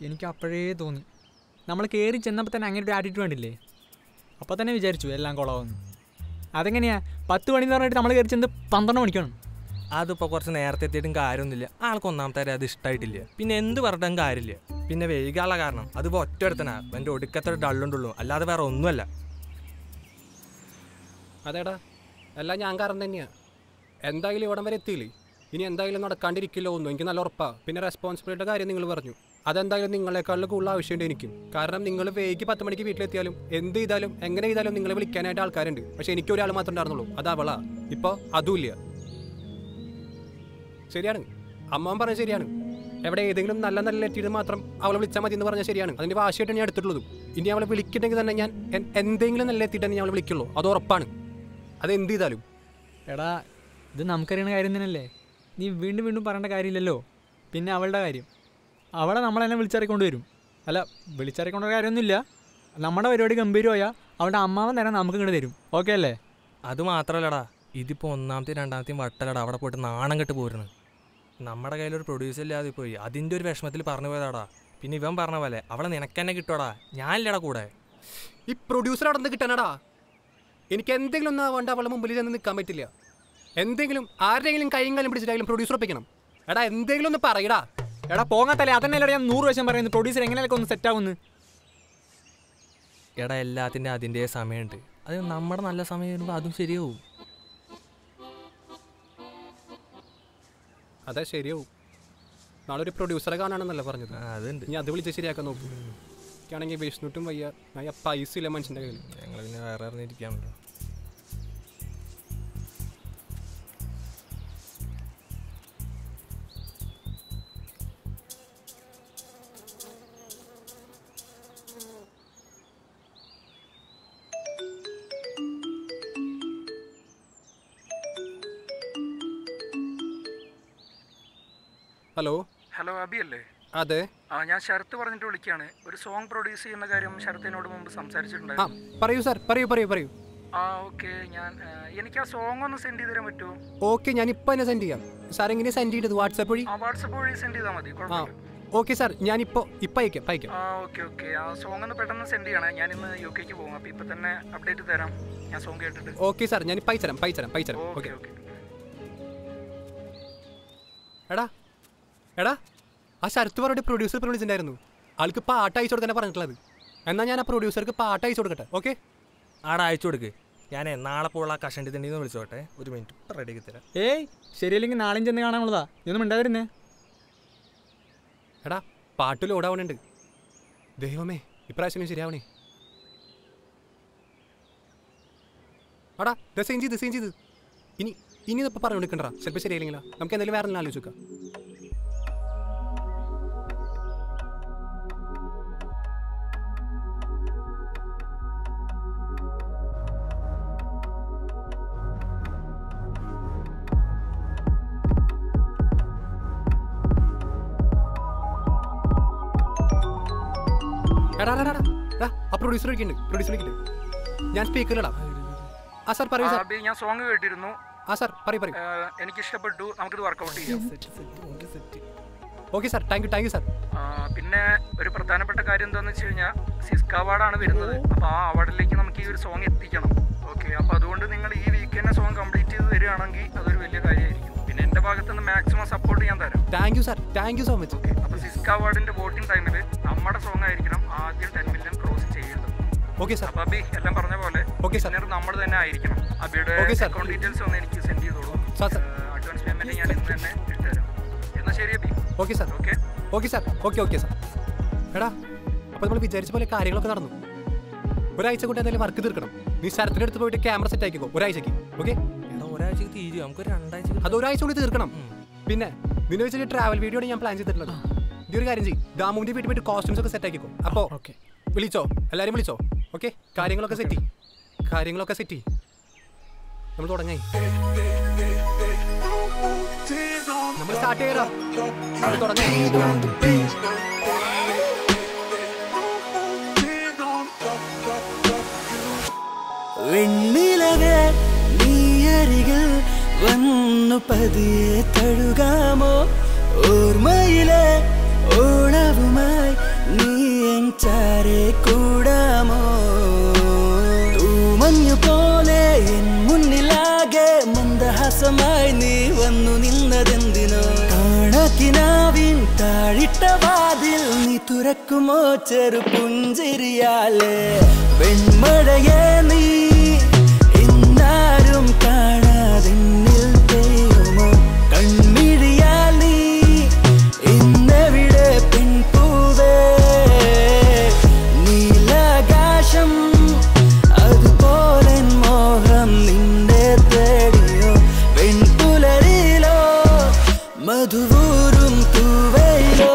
എനിക്ക് അപ്പോഴേ തോന്നി നമ്മൾ കയറി ചെന്നപ്പോൾ തന്നെ അങ്ങനെ ഒരു ആറ്റിറ്റ്യൂഡ് കണ്ടില്ലേ അപ്പോൾ തന്നെ വിചാരിച്ചു എല്ലാം കുളമാവുന്നു അതെങ്ങനെയാ പത്ത് മണി എന്ന് പറഞ്ഞിട്ട് നമ്മൾ കയറി ചെന്ന് പന്ത്രണ്ട് മണിക്കാണ് അതിപ്പോൾ കുറച്ച് നേരത്തെ എത്തിയിട്ടും കാര്യമൊന്നുമില്ല ആൾക്ക് ഒന്നാമത്തെ കാര്യം അത് ഇഷ്ടമായിട്ടില്ല പിന്നെ എന്ത് പറഞ്ഞിട്ടും കാര്യമില്ല പിന്നെ വൈകാനുള്ള കാരണം അതിപ്പോൾ ഒറ്റ ഒരുത്തനാ എൻ്റെ ഒടുക്കത്തെ ഡള്ളുണ്ടുള്ളൂ അല്ലാതെ വേറെ ഒന്നുമല്ല അതേടാ എല്ലാം ഞാൻ കാരണം തന്നെയാ എന്തായാലും ഇവിടം വരെ എത്തിയില്ലേ ഇനി എന്തായാലും നടക്കാണ്ടിരിക്കില്ല ഒന്നും എനിക്ക് നല്ല ഉറപ്പാ പിന്നെ റെസ്പോൺസിബിലിറ്റിയുടെ കാര്യം നിങ്ങൾ പറഞ്ഞു അതെന്തായാലും നിങ്ങളെക്കാളും കൂടുതൽ ആവശ്യമുണ്ട് എനിക്കും കാരണം നിങ്ങൾ വൈകി പത്ത് മണിക്ക് വീട്ടിലെത്തിയാലും എന്ത് ചെയ്താലും എങ്ങനെ ചെയ്താലും നിങ്ങളെ വിളിക്കാനായിട്ട് ആൾക്കാരുണ്ട് പക്ഷെ എനിക്ക് ഒരാൾ മാത്രമേ ഉണ്ടായിരുന്നുള്ളൂ അത് അവളാ ഇപ്പോൾ അതുമില്ല ശരിയാണ് അമ്മ പറഞ്ഞത് ശരിയാണ് എവിടെ ഏതെങ്കിലും നല്ല നല്ല എത്തിയത് മാത്രം അവളെ വിളിച്ചാൽ മതി എന്ന് പറഞ്ഞാൽ ശരിയാണ് അതിന്റെ വാശിയായിട്ട് ഞാൻ എടുത്തിട്ടുള്ളതും ഇനി അവളെ വിളിക്കണമെങ്കിൽ തന്നെ ഞാൻ എൻ- എന്തെങ്കിലും നല്ല എത്തിയിട്ട് തന്നെ ഞാൻ അവളെ വിളിക്കുള്ളൂ അത് ഉറപ്പാണ് അത് എന്ത് ചെയ്താലും എടാ ഇത് നമുക്കറിയണ കാര്യം തന്നെയല്ലേ നീ വീണ്ടും വീണ്ടും പറയേണ്ട കാര്യമില്ലല്ലോ പിന്നെ അവളുടെ കാര്യം അവളെ നമ്മളെന്നെ വിളിച്ചിറക്കൊണ്ട് വരും അല്ല വിളിച്ചിറക്കേണ്ട കാര്യമൊന്നുമില്ല നമ്മുടെ പരിപാടി ഗംഭീരമായാൽ അവളുടെ അമ്മാവൻ തന്നെ നമുക്ക് ഇങ്ങോട്ട് തരും ഓക്കെ അല്ലേ അത് മാത്രമല്ലടാ ഇതിപ്പോൾ ഒന്നാമത്തെയും രണ്ടാമത്തെയും വട്ടലടാ അവിടെ പോയിട്ട് നാണം കെട്ട് പോരുന്നു നമ്മുടെ കയ്യിലൊരു പ്രൊഡ്യൂസർ ഇല്ലാതെ പോയി അതിൻ്റെ ഒരു വിഷമത്തിൽ പറഞ്ഞു പോയതാടാ പിന്നെ ഇവൻ പറഞ്ഞ പോലെ അവളെ നിനക്കെന്നെ കിട്ടുവാടാ ഞാനില്ലടാ കൂടെ ഈ പ്രൊഡ്യൂസർ അവിടെ നിന്ന് കിട്ടാനടാ എനിക്ക് എന്തെങ്കിലും ഒന്നും ആവാണ്ട് അവളുടെ മുമ്പിൽ ചെന്ന് നിൽക്കാൻ പറ്റില്ല എന്തെങ്കിലും ആരുടെയെങ്കിലും കൈയും കാലും പിടിച്ചിട്ടായാലും പ്രൊഡ്യൂസർ ഒപ്പിക്കണം എടാ എന്തെങ്കിലും ഒന്ന് പറയടാ എടാ പോകാത്തല്ലേ അതന്നെയല്ലേ ഞാൻ നൂറ് വശം പറയുന്നത് പ്രൊഡ്യൂസർ എങ്ങനെയൊക്കെ ഒന്ന് സെറ്റ് ആവുന്നു എടാ എല്ലാത്തിൻ്റെ അതിൻ്റെ സമയമുണ്ട് അത് നമ്മുടെ നല്ല സമയം വരുമ്പോൾ അതും ശരിയാവും അതെ ശരിയാവും നാളെ ഒരു പ്രൊഡ്യൂസറെ കാണാണെന്നല്ല പറഞ്ഞത് ആ, അതുണ്ട് ഇനി അത് വിളിച്ച് ശരിയാക്കാൻ നോക്കും എനിക്കാണെങ്കിൽ വിഷ്ണുട്ടും വയ്യ ഞാൻ പൈസ ഇല്ല മനുഷ്യൻ്റെ കയ്യിൽ ഞങ്ങൾ പിന്നെ വേറെ അറിഞ്ഞിരിക്കാമല്ലോ ഹലോ ഹലോ അബി അല്ലേ അതെ ആ ഞാൻ ശരത്ത് പറഞ്ഞിട്ട് വിളിക്കുകയാണ് ഒരു സോങ് പ്രൊഡ്യൂസ് ചെയ്യുന്ന കാര്യം ശരത്തിനോട് മുമ്പ് ആ സംസാരിച്ചിട്ടുണ്ടായിരുന്നു പറയൂ സാർ പറയൂ പറയൂ പറയൂ ആ ഓക്കെ ഞാൻ ആ, എനിക്ക് ആ സോങ് ഒന്ന് സെൻഡ് ചെയ്ത് തരാൻ പറ്റുമോ ഓക്കെ ഞാൻ ഇപ്പം തന്നെ സെൻഡ് ചെയ്യാം സാർ എങ്ങനെ സെൻഡ് ചെയ്തത് വാട്സാപ്പ് വഴി ആ വാട്സപ്പ് വഴി സെൻഡ് ചെയ്താൽ മതി ആ കുഴപ്പമില്ല ഓക്കെ സാർ ഞാനിപ്പോൾ ഇപ്പം അയക്കാം ഇപ്പം അയക്കാം ആ ഓക്കെ ഓക്കെ ആ സോങ് ഒന്ന് പെട്ടെന്ന് സെൻഡ് ചെയ്യണേ ഞാൻ ഇന്ന് യു കെക്ക് പോകും അപ്പോൾ ഇപ്പം തന്നെ അപ്ഡേറ്റ് തരാം ഞാൻ സോങ് കേട്ടിട്ട് ഓക്കെ സാർ ഞാൻ ഇപ്പം അയച്ചുതരാം അയച്ചുതരാം അയച്ചുതരാം ഓക്കെ ഓക്കെ ഓക്കെ എടാ എടാ ആ ശരത്ത് പറഞ്ഞിട്ട് പ്രൊഡ്യൂസർ ഇപ്പോൾ വിളിച്ചിട്ടുണ്ടായിരുന്നു ആൾക്ക് പാട്ട് അയച്ചു കൊടുക്കാനാണ് പറഞ്ഞിട്ടുള്ളത് എന്നാൽ ഞാൻ ആ പ്രൊഡ്യൂസർക്ക് പാട്ട് അയച്ചു കൊടുക്കട്ടെ ഓക്കെ ആടെ അയച്ചു കൊടുക്ക് ഞാനേ നാളെ പോയുള്ള ആ കഷണ്ടി തണ്ടിന്ന് വിളിച്ചോട്ടെ ഒരു മിനിറ്റ് ഇപ്പം റെഡിയാക്കി തരാം ഏയ് ശരിയല്ലെങ്കിൽ നാളെയും ചെന്ന് കാണാനുള്ളതാ നീ ഒന്നും മിണ്ടാതിരുന്നേ എടാ പാട്ട് ലോഡാവണുണ്ട് ദൈവമേ ഇപ്രാവശ്യം ശരിയാവണേ എടാ ദസേം ചെയ്ത് ദസേം ചെയ്ത് ഇനി ഇനി ഇതിപ്പോൾ പറഞ്ഞു കൊടുക്കണ്ട ചിലപ്പോൾ ശരിയായില്ലെങ്കിലാ നമുക്ക് എന്തെങ്കിലും വേറെ ആലോചിച്ച് നോക്കാം എടാ എടാ, എടാ, എടാ ആ പ്രൊഡ്യൂസർ വിളിക്കുന്നുണ്ട് പ്രൊഡ്യൂസർ വിളിക്കുന്നുണ്ട് ഞാൻ സ്പീക്കറിലിടാം ആ സാർ പറയൂ സാർ അബി ഞാൻ സോങ് കേട്ടിരുന്നു ആ സാർ പറയൂ പറയൂ ആ, എനിക്ക് ഇഷ്ടപ്പെട്ടു നമുക്കിത് വർക്കൗട്ട് ചെയ്യാം okay sir thank you thank you sir ആ, പിന്നെ ഒരു പ്രധാനപ്പെട്ട കാര്യം എന്താണെന്ന് വെച്ച് കഴിഞ്ഞാൽ സിസ്ക അവാർഡാണ് വരുന്നത് അപ്പോൾ ആ അവാർഡിലേക്ക് നമുക്ക് ഈ ഒരു സോങ് എത്തിക്കണം ഓക്കെ അപ്പോൾ അതുകൊണ്ട് നിങ്ങൾ ഈ വീക്ക് തന്നെ സോങ് കംപ്ലീറ്റ് ചെയ്ത് തരികയാണെങ്കിൽ അതൊരു വലിയ കാര്യമായിരിക്കും പിന്നെ എൻ്റെ ഭാഗത്ത് നിന്ന് മാക്സിമം സപ്പോർട്ട് ഞാൻ തരാം thank you sir thank you so much okay അപ്പോൾ സിസ്ക അവാർഡിൻ്റെ വോട്ടിംഗ് ടൈമിൽ നമ്മുടെ സോങ് ആയിരിക്കണം ആദ്യം ടെൻ മില്യൺ ക്രോസ് ചെയ്യേണ്ടത് ഓക്കെ സാർ അപ്പോൾ അബി എല്ലാം പറഞ്ഞ പോലെ Okay, sir. വിന്നർ നമ്മൾ തന്നെ ആയിരിക്കണം അബിയുടെ Okay, sir. അക്കൗണ്ട് ഡീറ്റെയിൽസ് ഒന്ന് എനിക്ക് സെൻഡ് ചെയ്തോളൂ Sir, sir. അഡ്വാൻസ് പേയ്മെൻറ്റ് ഞാൻ ഇന്ന് തന്നെ ഇട്ടുതരാം എന്നാൽ ശരി Abi okay sir okay okay sir okay okay sir എടാ അപ്പോൾ നമ്മൾ വിചാരിച്ച പോലെ കാര്യങ്ങളൊക്കെ നടന്നു ഒരാഴ്ച കൊണ്ട് എന്തായാലും വർക്ക് തീർക്കണം നീ സ്ഥലത്തിൻ്റെ അടുത്ത് പോയിട്ട് ക്യാമറ സെറ്റ് ആക്കിക്കോ ഒരാഴ്ചക്ക് ഓക്കെ എടാ ഒരാഴ്ചക്ക് തീരും നമുക്കൊരു രണ്ടാഴ്ച അത് ഒരാഴ്ച കൊണ്ട് തീർക്കണം പിന്നെ നിന്നെ വെച്ചിട്ട് ട്രാവൽ വീഡിയോ ആണ് ഞാൻ പ്ലാൻ ചെയ്തിട്ടുള്ളത് ഈ ഒരു കാര്യം ചെയ്യും ദാമുവിൻ്റെ വീട്ടിൽ പോയിട്ട് കോസ്റ്റ്യൂംസ് ഒക്കെ സെറ്റ് ആക്കിക്കോ അപ്പോൾ ഓക്കെ വിളിച്ചോ എല്ലാവരും വിളിച്ചോ ഓക്കെ കാര്യങ്ങളൊക്കെ സെറ്റ് കാര്യങ്ങളൊക്കെ സെറ്റ് നമ്മൾ തുടങ്ങായി നമ്മൾ സ്റ്റാർട്ട് ചെയ്യണം നമ്മൾ തുടങ്ങായി വെണ്ണിലവേ നീ അരികിൽ വന്നു പതിയെ തഴുകാമോ ഓർമ്മയിലെ ഓണവുമായി തുറക്കുമോ ചെറു പുഞ്ചിരിയാലെ വെൺമഴയെ നീ ഇന്നാരും കാണാതിന്നിൽ പെയ്യുമോ കൺമിഴിയാൽ നീ ഇന്നെവിടെ പെൺപൂവേ നീലാകാശം അതുപോലെ മോഹം നിന്റെ തേടിയോ വെൺപുലരിലോ മധുവൂരും തൂവയിലോ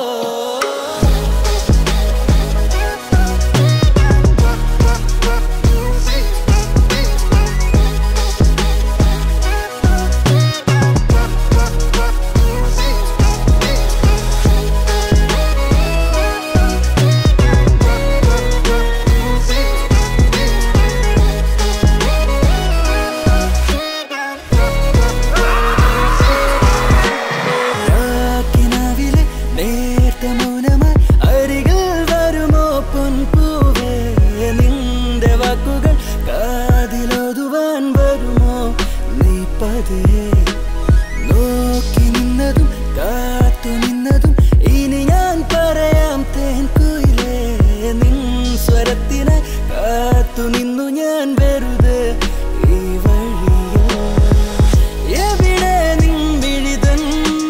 രാക്കിനാവിലെ നേർത്ത മൗനമായി അരികിൽ വരുമോ പൊൻപൂവേ നിന്റെ വാക്കുകൾ കാതിലോതുവാൻ വരുമോ നീ പതിയെ നോക്കി നിന്നതും കാത്തു നിന്നതും ഇനി ഞാൻ പറയാം തേൻ കുയിലേ നിൻ സ്വരത്തിനായി കാത്തു നിന്നു ഞാൻ വെറുതെ ഈ വഴിയിൽ എവിടെ നിൻ വിഴിതൻ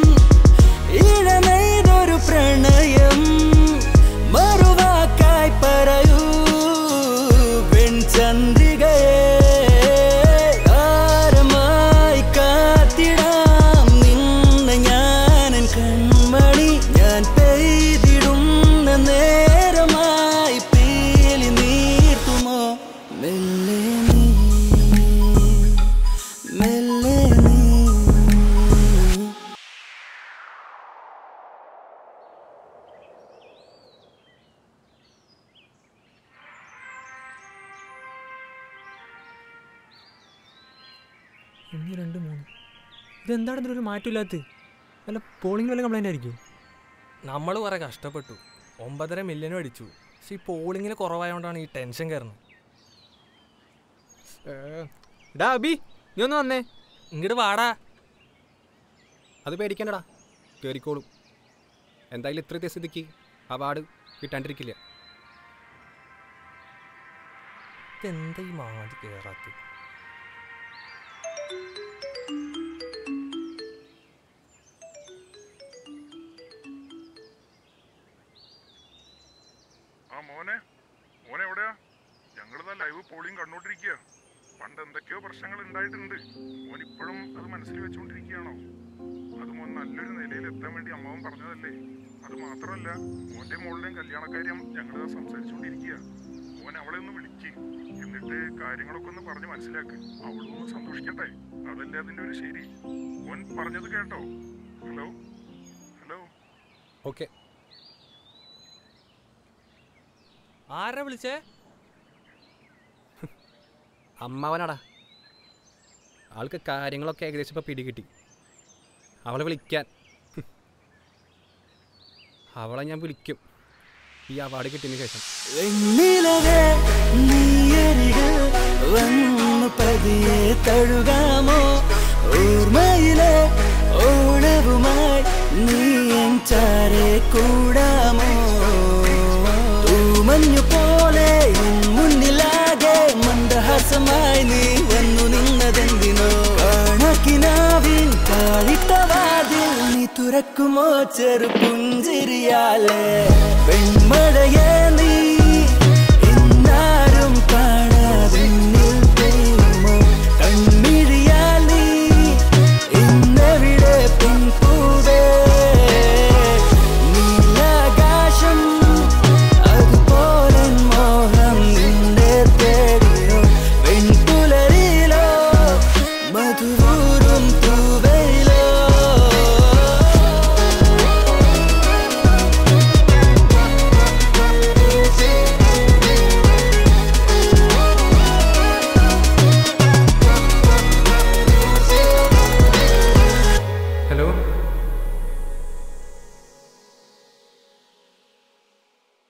ഇഴനെയ്തൊരു പ്രണയം മറുവാക്കായി പറയൂ വെൺചന്ദ്രികയെ താരമായി കാത്തിടാം നിന്നെ ഞാനൻ കൺമണി ഞാൻ പെയ്തിടുന്ന നേരമായി പീലി നീർത്തുമോ മെല്ലെ നീ മെല്ലെ നീ ഒന്ന് രണ്ട് മൂന്ന് ഇതെന്താണ് ഇതിലൊരു മാറ്റമില്ലാത്ത വല്ല പോളിംഗ് വല്ല കംപ്ലൈൻ്റ് ആയിരിക്കും നമ്മൾ കുറെ കഷ്ടപ്പെട്ടു ഒമ്പതര മില്യനും അടിച്ചു പക്ഷെ ഈ പോളിങ്ങിൽ കുറവായതുകൊണ്ടാണ് ഈ ടെൻഷൻ കയറുന്നത് എടാ അബി നീ ഒന്ന് വന്നേ ഇങ്ങോട്ട് വാടാ അത് പേടിക്കണ്ടടാ കയറിക്കോളും എന്തായാലും ഇത്രത്തെ സ്ഥിതിക്ക് അവാർഡ് കിട്ടാണ്ടിരിക്കില്ല ഇതെന്താ ഈ മാതി കയറാത്ത ആ മോനെ മോനെ എവിടെയാ ഞങ്ങളിതാ ലൈവ് പോളിംഗ് കണ്ടോണ്ടിരിക്കുക പണ്ട് എന്തൊക്കെയോ പ്രശ്നങ്ങൾ ഉണ്ടായിട്ടുണ്ട് മോൻ ഇപ്പോഴും അത് മനസ്സിൽ വെച്ചുകൊണ്ടിരിക്കുകയാണോ അത് മോൻ നല്ലൊരു നിലയിൽ എത്താൻ വേണ്ടി അമ്മാവൻ പറഞ്ഞതല്ലേ അത് മാത്രമല്ല മോന്റെ മോളുടെയും കല്യാണക്കാര്യം ഞങ്ങളിതാ സംസാരിച്ചുകൊണ്ടിരിക്കുക മോൻ അവളെ ഒന്ന് വിളിക്ക് എന്നിട്ട് കാര്യങ്ങളൊക്കെ ഒന്ന് പറഞ്ഞ് മനസ്സിലാക്ക് അവളൊന്ന് സന്തോഷിക്കട്ടെ അതല്ലേ അതിന്റെ ഒരു ശരി മോൻ പറഞ്ഞത് കേട്ടോ ഹലോ ഹലോ ഓക്കെ ആരാ വിളിച്ചേ അമ്മാവനാടാ ആൾക്ക് കാര്യങ്ങളൊക്കെ ഏകദേശം ഇപ്പോൾ പിടികിട്ടി അവളെ വിളിക്കാൻ അവളെ ഞാൻ വിളിക്കും ഈ അവാർഡ് കിട്ടിയതിന് ശേഷം വെണ്ണിലവേ നീയരികൾ വന്നു പതിയെ തഴുകാമോ ഓർമ്മയിലെ ഓണവുമായി നീ എൻ ചാരെ കൂടാമോ തൂമഞ്ഞു പോലെ എൻ മുന്നിലാകെ മന്ദഹാസമായി നീ വന്നു നിന്നതെന്തിനോ കാണക്കിനാവിൻ കാളിട്ടവാതിൽ നീ തുറക്കുമോ ചെറു പുഞ്ചിരിയാലെ വെൺമഴയെ